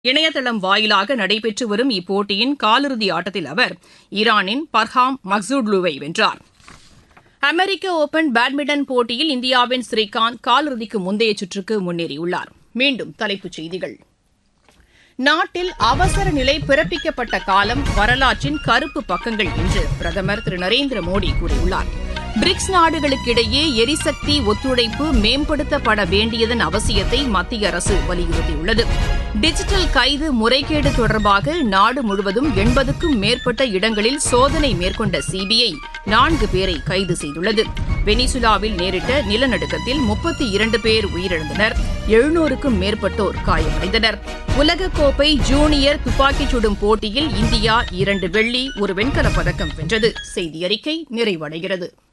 இணையதளம் வாயிலாக நடைபெற்று வரும் இப்போட்டியின் காலிறுதி ஆட்டத்தில் அவர் ஈரானின் பர்ஹாம் மக்சூட்லுவை வென்றார் அமெரிக்க ஒபன் பேட்மிண்டன் போட்டியில் இந்தியாவின் ஸ்ரீகாந்த் காலிறுதிக்கு முந்தைய சுற்றுக்கு முன்னேறியுள்ளார் மீண்டும் தலைப்புச் செய்திகள் நாட்டில் அவசர நிலை பிறப்பிக்கப்பட்ட காலம் வரலாற்றின் கருப்பு பக்கங்கள் என்று பிரதமர் திரு நரேந்திர மோடி கூறியுள்ளார் பிரிக்ஸ் நாடுகளுக்கிடையே எரிசக்தி ஒத்துழைப்பு மேம்படுத்தப்பட வேண்டியதன் அவசியத்தை மத்திய அரசு வலியுறுத்தியுள்ளது டிஜிட்டல் கைது முறைகேடு தொடர்பாக நாடு முழுவதும் எண்பதுக்கும் மேற்பட்ட இடங்களில் சோதனை மேற்கொண்ட சிபிஐ நான்கு பேரை கைது செய்துள்ளது வெனிசுலாவில் நேரிட்ட நிலநடுக்கத்தில் முப்பத்தி இரண்டு பேர் உயிரிழந்தனர் எழுநூறுக்கும் மேற்பட்டோர் காயமடைந்தனர் உலகக்கோப்பை ஜூனியர் துப்பாக்கிச் சுடும் போட்டியில் இந்தியா இரண்டு வெள்ளி ஒரு வெண்கலப் பதக்கம் வென்றது செய்தி அறிக்கை நிறைவடைகிறது